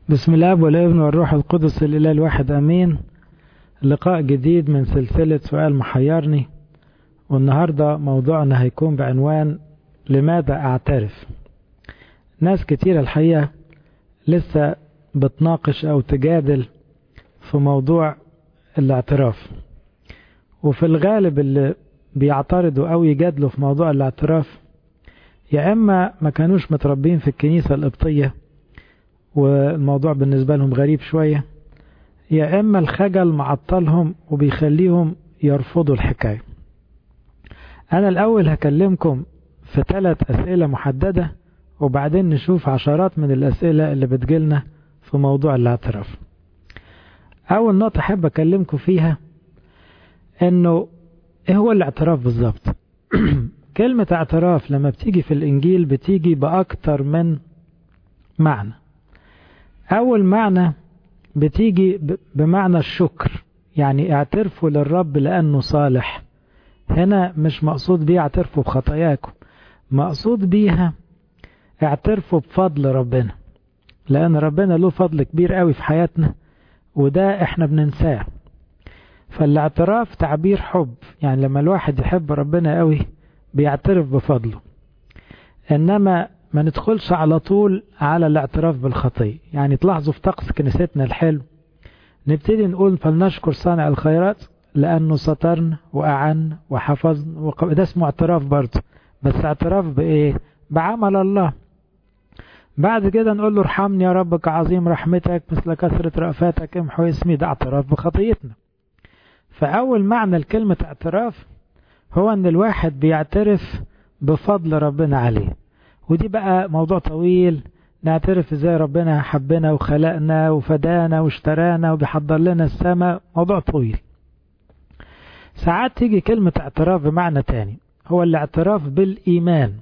بسم الله والابن والروح القدس الإله الواحد أمين لقاء جديد من سلسلة سؤال محيرني والنهاردة موضوعنا هيكون بعنوان لماذا أعترف ناس كتير الحقيقة لسه بتناقش أو تجادل في موضوع الاعتراف وفي الغالب اللي بيعترضوا أو يجادلوا في موضوع الاعتراف يا إما ما كانوش متربين في الكنيسة القبطية والموضوع بالنسبة لهم غريب شوية يا إما الخجل معطلهم وبيخليهم يرفضوا الحكاية أنا الأول هكلمكم في ثلاث أسئلة محددة وبعدين نشوف عشرات من الأسئلة اللي بتجيلنا في موضوع الاعتراف أول نقطة أحب أكلمكم فيها إنه إيه هو الاعتراف بالظبط كلمة اعتراف لما بتيجي في الإنجيل بتيجي بأكتر من معنى أول معنى بتيجي بمعنى الشكر يعني اعترفوا للرب لأنه صالح هنا مش مقصود بيه اعترفوا بخطاياكم مقصود بيها اعترفوا بفضل ربنا لأن ربنا له فضل كبير قوي في حياتنا وده احنا بننساه فالاعتراف تعبير حب يعني لما الواحد يحب ربنا قوي بيعترف بفضله انما ما ندخلش على طول على الاعتراف بالخطية يعني تلاحظوا في طقس كنيستنا الحلو نبتدي نقول فلنشكر صانع الخيرات لأنه سترنا وأعن وحفظنا وق... ده اسمه اعتراف برضه بس اعتراف بإيه بعمل الله بعد كده نقول له ارحمني يا رب كعظيم رحمتك مثل كثرة رأفاتك امحو اسمي ده اعتراف بخطيتنا فأول معنى لكلمة اعتراف هو ان الواحد بيعترف بفضل ربنا عليه ودي بقى موضوع طويل نعترف ازاي ربنا حبنا وخلقنا وفدانا واشترانا وبيحضر لنا السماء موضوع طويل ساعات تيجي كلمة اعتراف بمعنى تاني هو الاعتراف بالإيمان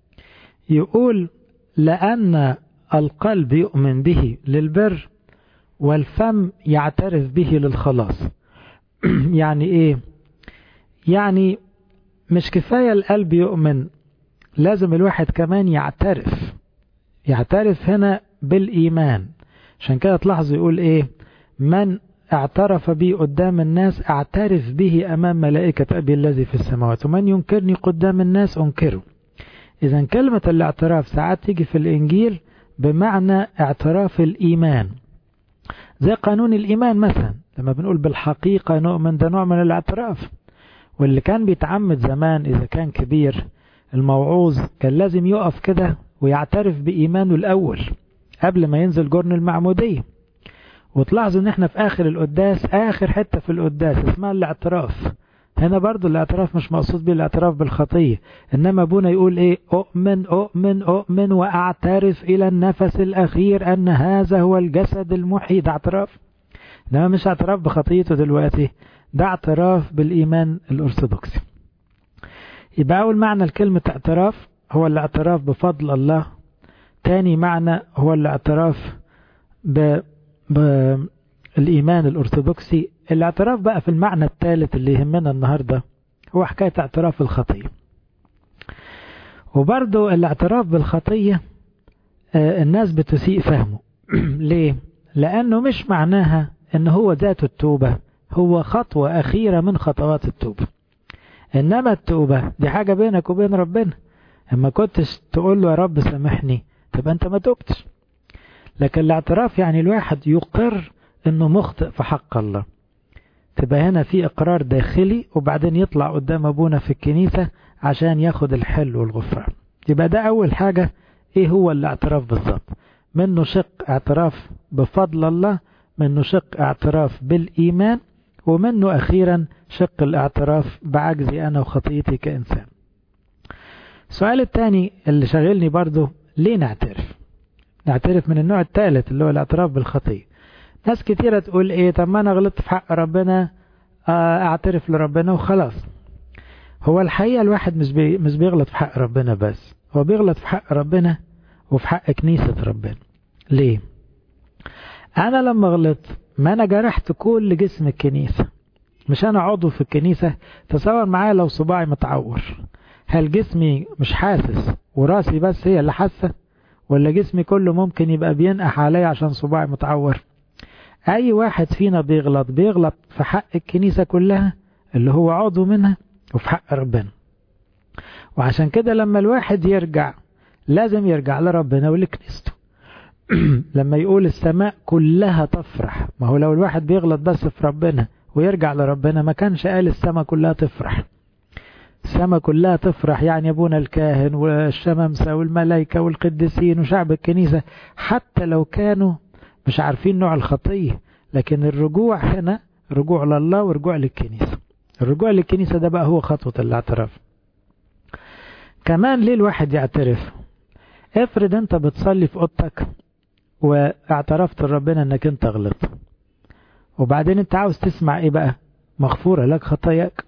يقول لأن القلب يؤمن به للبر والفم يعترف به للخلاص يعني ايه يعني مش كفاية القلب يؤمن لازم الواحد كمان يعترف يعترف هنا بالإيمان عشان كده تلاحظوا يقول ايه من اعترف بي قدام الناس اعترف به امام ملائكة ابي الذي في السماوات ومن ينكرني قدام الناس انكره اذا كلمة الاعتراف ساعات تيجي في الانجيل بمعنى اعتراف الايمان زي قانون الايمان مثلا لما بنقول بالحقيقة نؤمن ده نوع من الاعتراف واللي كان بيتعمد زمان اذا كان كبير الموعوظ كان لازم يقف كده ويعترف بإيمانه الأول قبل ما ينزل جرن المعمودية وتلاحظوا ان احنا في اخر القداس اخر حتة في القداس اسمها الاعتراف هنا برضو الاعتراف مش مقصود بيه الاعتراف بالخطية انما ابونا يقول ايه اؤمن اؤمن اؤمن واعترف الى النفس الاخير ان هذا هو الجسد المحيي ده اعتراف انما مش اعتراف بخطيته دلوقتي ده اعتراف بالايمان الارثوذكسي يبقى أول معنى لكلمة اعتراف هو الاعتراف بفضل الله تاني معنى هو الاعتراف ب... بالإيمان الأرثوذكسي الاعتراف بقى في المعنى الثالث اللي يهمنا النهاردة هو حكاية اعتراف الخطية وبرضو الاعتراف بالخطية الناس بتسيء فهمه ليه؟ لأنه مش معناها أن هو ذات التوبة هو خطوة أخيرة من خطوات التوبة انما التوبة دي حاجة بينك وبين ربنا اما كنتش تقول له يا رب سامحني تبقى انت ما توبتش لكن الاعتراف يعني الواحد يقر انه مخطئ في حق الله تبقى هنا في اقرار داخلي وبعدين يطلع قدام ابونا في الكنيسة عشان ياخد الحل والغفران يبقى ده اول حاجة ايه هو الاعتراف بالظبط منه شق اعتراف بفضل الله منه شق اعتراف بالايمان ومنه أخيرا شق الاعتراف بعجزي أنا وخطيتي كإنسان السؤال الثاني اللي شغلني برضو ليه نعترف نعترف من النوع الثالث اللي هو الاعتراف بالخطية ناس كتيرة تقول ايه طب ما انا غلطت في حق ربنا اعترف لربنا وخلاص هو الحقيقة الواحد مش, بي مش بيغلط في حق ربنا بس هو بيغلط في حق ربنا وفي حق كنيسة ربنا ليه انا لما غلطت ما انا جرحت كل جسم الكنيسة مش انا عضو في الكنيسة تصور معايا لو صباعي متعور هل جسمي مش حاسس وراسي بس هي اللي حاسة ولا جسمي كله ممكن يبقى بينقح عليا عشان صباعي متعور اي واحد فينا بيغلط بيغلط في حق الكنيسة كلها اللي هو عضو منها وفي حق ربنا وعشان كده لما الواحد يرجع لازم يرجع لربنا ولكنيسته لما يقول السماء كلها تفرح ما هو لو الواحد بيغلط بس في ربنا ويرجع لربنا ما كانش قال السماء كلها تفرح السماء كلها تفرح يعني ابونا الكاهن والشمامسة والملائكة والقديسين وشعب الكنيسة حتى لو كانوا مش عارفين نوع الخطية لكن الرجوع هنا رجوع لله ورجوع للكنيسة الرجوع للكنيسة ده بقى هو خطوة الاعتراف كمان ليه الواحد يعترف افرض انت بتصلي في اوضتك واعترفت لربنا انك انت غلط وبعدين انت عاوز تسمع ايه بقى مغفورة لك خطاياك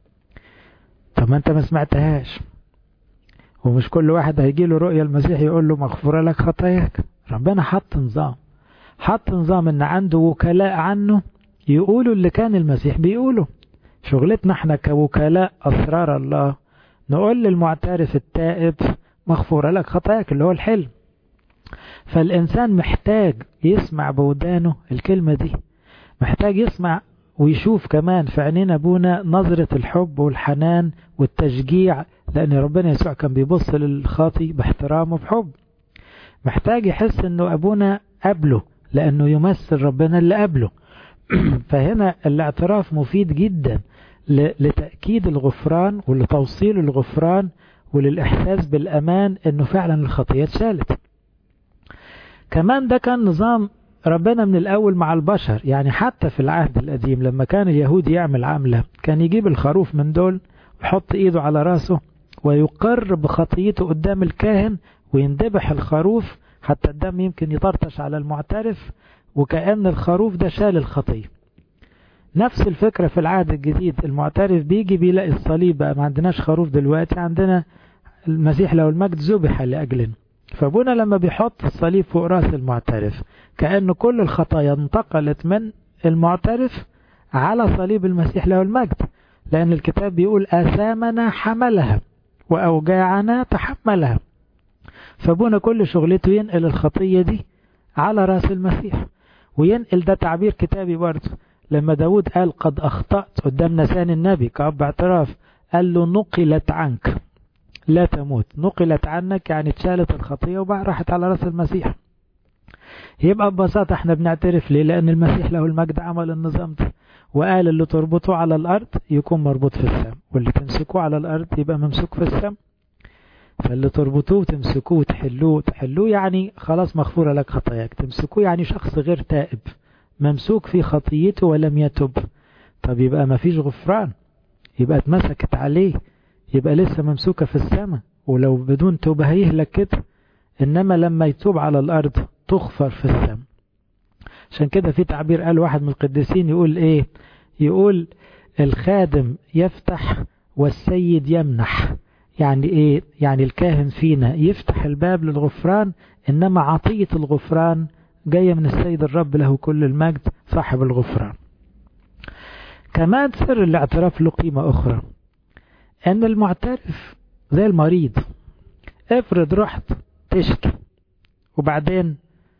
طب ما انت ما سمعتهاش ومش كل واحد هيجي له رؤية المسيح يقول له مغفورة لك خطاياك ربنا حط نظام حط نظام ان عنده وكلاء عنه يقولوا اللي كان المسيح بيقوله شغلتنا احنا كوكلاء اسرار الله نقول للمعترف التائب مغفورة لك خطاياك اللي هو الحلم فالإنسان محتاج يسمع بودانه الكلمة دي محتاج يسمع ويشوف كمان في عينين أبونا نظرة الحب والحنان والتشجيع لأن ربنا يسوع كان بيبص للخاطي باحترام وبحب محتاج يحس أنه أبونا قبله لأنه يمثل ربنا اللي قبله فهنا الاعتراف مفيد جدا لتأكيد الغفران ولتوصيل الغفران وللإحساس بالأمان أنه فعلا الخطية اتشالت كمان ده كان نظام ربنا من الأول مع البشر يعني حتى في العهد القديم لما كان اليهود يعمل عملة كان يجيب الخروف من دول ويحط إيده على راسه ويقر بخطيته قدام الكاهن ويندبح الخروف حتى الدم يمكن يطرطش على المعترف وكأن الخروف ده شال الخطية نفس الفكرة في العهد الجديد المعترف بيجي بيلاقي الصليب بقى ما عندناش خروف دلوقتي عندنا المسيح لو المجد ذبح لأجلنا فابونا لما بيحط الصليب فوق راس المعترف كأن كل الخطايا انتقلت من المعترف على صليب المسيح له المجد لأن الكتاب بيقول آثامنا حملها وأوجاعنا تحملها فابونا كل شغلته ينقل الخطية دي على راس المسيح وينقل ده تعبير كتابي برضه لما داود قال قد أخطأت قدام نسان النبي كأب اعتراف قال له نقلت عنك لا تموت نقلت عنك يعني اتشالت الخطية وبقى راحت على راس المسيح يبقى ببساطة احنا بنعترف ليه لأن المسيح له المجد عمل النظام ده وقال اللي تربطوه على الأرض يكون مربوط في السماء واللي تمسكوه على الأرض يبقى ممسوك في السماء فاللي تربطوه وتمسكوه وتحلوه تحلوه يعني خلاص مغفورة لك خطاياك تمسكوه يعني شخص غير تائب ممسوك في خطيته ولم يتب طب يبقى ما فيش غفران يبقى اتمسكت عليه يبقى لسه ممسوكة في السماء ولو بدون توبة هيهلك كده إنما لما يتوب على الأرض تغفر في السماء عشان كده في تعبير قال واحد من القديسين يقول إيه يقول الخادم يفتح والسيد يمنح يعني إيه يعني الكاهن فينا يفتح الباب للغفران إنما عطية الغفران جاية من السيد الرب له كل المجد صاحب الغفران كمان سر الاعتراف له قيمة أخرى أن المعترف زي المريض افرض رحت تشكي وبعدين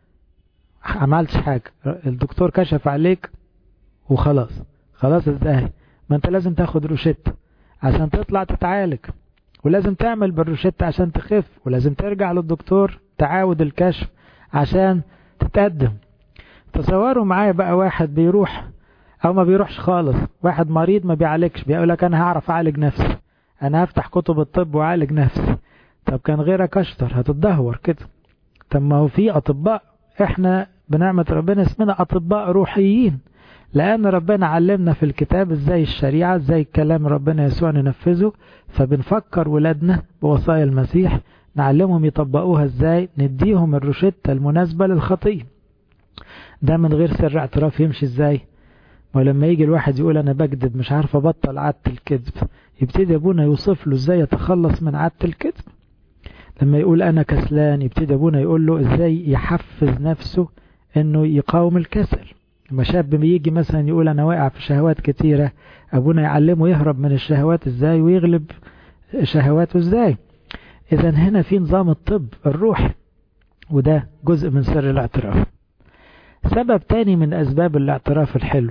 عملتش حاجة الدكتور كشف عليك وخلاص خلاص ازاي ما انت لازم تاخد روشتة عشان تطلع تتعالج ولازم تعمل بالروشتة عشان تخف ولازم ترجع للدكتور تعاود الكشف عشان تتقدم تصوروا معايا بقى واحد بيروح او ما بيروحش خالص واحد مريض ما بيعالجش بيقول لك انا هعرف اعالج نفسي انا هفتح كتب الطب واعالج نفسي طب كان غيرك اشطر هتتدهور كده طب ما هو في اطباء احنا بنعمة ربنا اسمنا اطباء روحيين لان ربنا علمنا في الكتاب ازاي الشريعة ازاي كلام ربنا يسوع ننفذه فبنفكر ولادنا بوصايا المسيح نعلمهم يطبقوها ازاي نديهم الروشتة المناسبة للخطية ده من غير سر اعتراف يمشي ازاي ولما يجي الواحد يقول انا بكذب مش عارف ابطل عادة الكذب يبتدي ابونا يوصف له ازاي يتخلص من عادة الكذب لما يقول انا كسلان يبتدي ابونا يقول له ازاي يحفز نفسه انه يقاوم الكسل لما شاب بيجي مثلا يقول انا واقع في شهوات كتيرة ابونا يعلمه يهرب من الشهوات ازاي ويغلب شهواته ازاي اذا هنا في نظام الطب الروحي وده جزء من سر الاعتراف سبب تاني من أسباب الاعتراف الحلو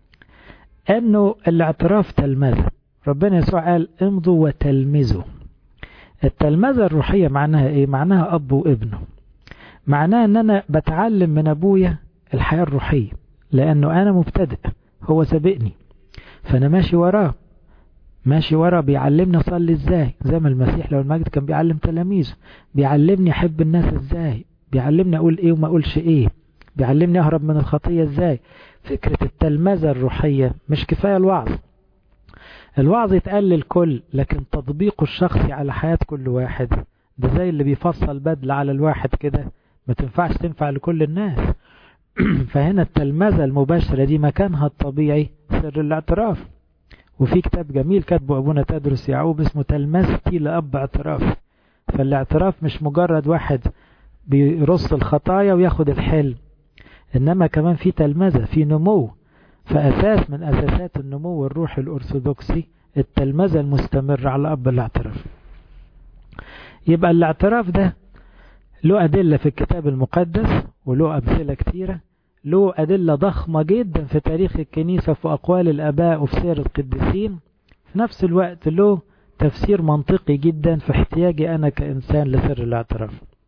أنه الاعتراف تلمذة ربنا يسوع قال امضوا وتلمذوا التلمذة الروحية معناها ايه معناها أب وابنه معناها ان انا بتعلم من ابويا الحياة الروحية لانه انا مبتدئ هو سابقني فانا ماشي وراه ماشي وراه بيعلمني اصلي ازاي زي ما المسيح لو المجد كان بيعلم تلاميذه بيعلمني احب الناس ازاي بيعلمني اقول ايه وما اقولش ايه بيعلمني اهرب من الخطية ازاي فكرة التلمذة الروحية مش كفاية الوعظ الوعظ يتقال للكل لكن تطبيقه الشخصي على حياة كل واحد ده زي اللي بيفصل بدل على الواحد كده ما تنفعش تنفع لكل الناس فهنا التلمذة المباشرة دي مكانها الطبيعي سر الاعتراف وفي كتاب جميل كاتبه أبونا تدرس يعقوب اسمه تلمذتي لأب اعتراف فالاعتراف مش مجرد واحد بيرص الخطايا وياخد الحلم إنما كمان في تلمذة في نمو فأساس من أساسات النمو الروحي الأرثوذكسي التلمذة المستمرة على أب الاعتراف يبقى الاعتراف ده له أدلة في الكتاب المقدس وله أمثلة كتيرة له أدلة ضخمة جدا في تاريخ الكنيسة في أقوال الآباء وفي سير القديسين في نفس الوقت له تفسير منطقي جدا في احتياجي أنا كإنسان لسر الاعتراف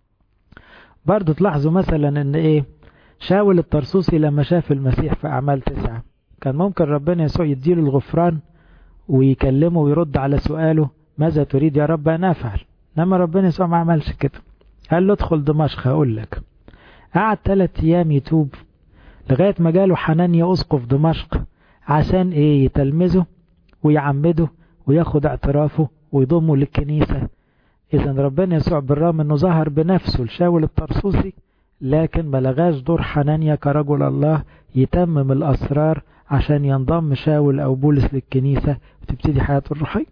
برضو تلاحظوا مثلا ان ايه شاول الطرسوسي لما شاف المسيح في أعمال تسعة كان ممكن ربنا يسوع يديله الغفران ويكلمه ويرد على سؤاله ماذا تريد يا رب أن أفعل إنما ربنا يسوع ما عملش كده قال له ادخل دمشق هقول لك قعد ثلاث أيام يتوب لغاية ما جاله حنانيا أسقف دمشق عشان إيه يتلمذه ويعمده وياخد اعترافه ويضمه للكنيسة إذا ربنا يسوع بالرغم أنه ظهر بنفسه لشاول الطرسوسي لكن ما لغاش دور حنانيا كرجل الله يتمم الأسرار عشان ينضم شاول أو بولس للكنيسة وتبتدي حياته الروحية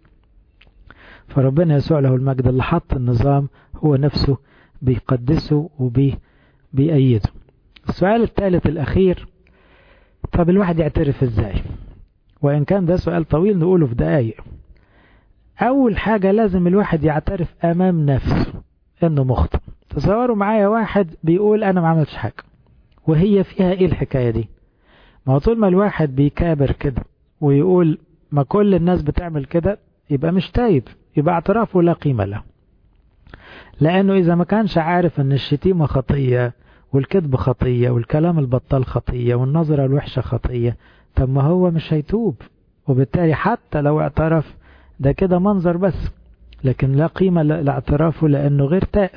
فربنا يسوع له المجد اللي حط النظام هو نفسه بيقدسه وبيأيده السؤال الثالث الأخير طب الواحد يعترف ازاي وإن كان ده سؤال طويل نقوله في دقايق أول حاجة لازم الواحد يعترف أمام نفسه إنه مخطئ تصوروا معايا واحد بيقول أنا ما عملتش حاجة وهي فيها إيه الحكاية دي ما هو طول ما الواحد بيكابر كده ويقول ما كل الناس بتعمل كده يبقى مش تايب يبقى اعترافه لا قيمة له لأنه إذا ما كانش عارف أن الشتيمة خطية والكذب خطية والكلام البطال خطية والنظرة الوحشة خطية طب ما هو مش هيتوب وبالتالي حتى لو اعترف ده كده منظر بس لكن لا قيمة لاعترافه لأنه غير تائب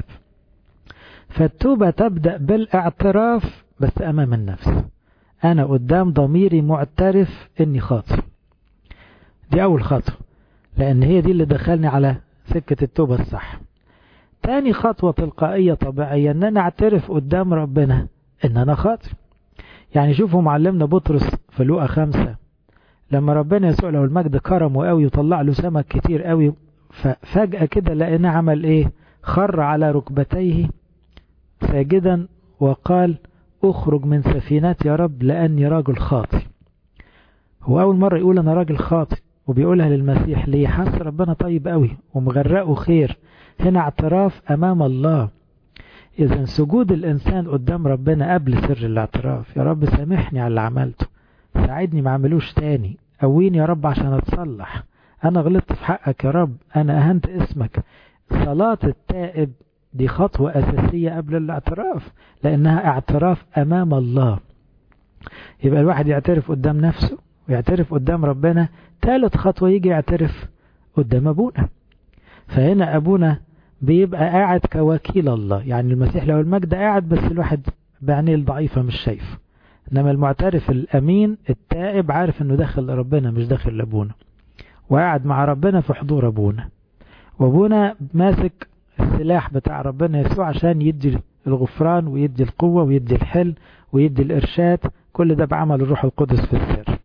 فالتوبة تبدأ بالاعتراف بس أمام النفس أنا قدام ضميري معترف إني خاطئ دي أول خطوة لأن هي دي اللي دخلني على سكة التوبة الصح تاني خطوة تلقائية طبيعية ان انا اعترف قدام ربنا ان انا خاطئ يعني شوفوا معلمنا بطرس في لوقا خمسة لما ربنا يسوع له المجد كرمه قوي وطلع له سمك كتير قوي ففجأة كده لقينا عمل ايه خر على ركبتيه ساجدا وقال اخرج من سفينتي يا رب لاني راجل خاطئ هو اول مرة يقول انا راجل خاطئ وبيقولها للمسيح ليه حس ربنا طيب قوي ومغرقه خير هنا اعتراف أمام الله إذا سجود الإنسان قدام ربنا قبل سر الاعتراف يا رب سامحني على اللي عملته ساعدني ما عملوش تاني قويني يا رب عشان أتصلح أنا غلطت في حقك يا رب أنا أهنت اسمك صلاة التائب دي خطوة أساسية قبل الاعتراف لأنها اعتراف أمام الله يبقى الواحد يعترف قدام نفسه ويعترف قدام ربنا ثالث خطوة يجي يعترف قدام أبونا فهنا أبونا بيبقى قاعد كوكيل الله يعني المسيح له المجد قاعد بس الواحد بعينيه الضعيفة مش شايف إنما المعترف الأمين التائب عارف إنه داخل لربنا مش داخل لأبونا وقاعد مع ربنا في حضور أبونا وأبونا ماسك السلاح بتاع ربنا يسوع عشان يدي الغفران ويدي القوة ويدي الحل ويدي الإرشاد كل ده بعمل الروح القدس في السر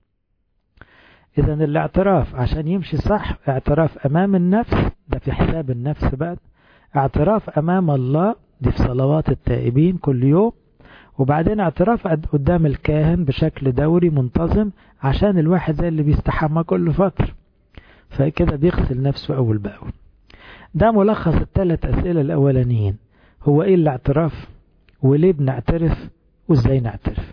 إذا الاعتراف عشان يمشي صح اعتراف أمام النفس ده في حساب النفس بقى اعتراف أمام الله دي في صلوات التائبين كل يوم وبعدين اعتراف قدام الكاهن بشكل دوري منتظم عشان الواحد زي اللي بيستحمى كل فترة فكده بيغسل نفسه أول بأول ده ملخص الثلاث أسئلة الأولانيين هو إيه الاعتراف وليه بنعترف وازاي نعترف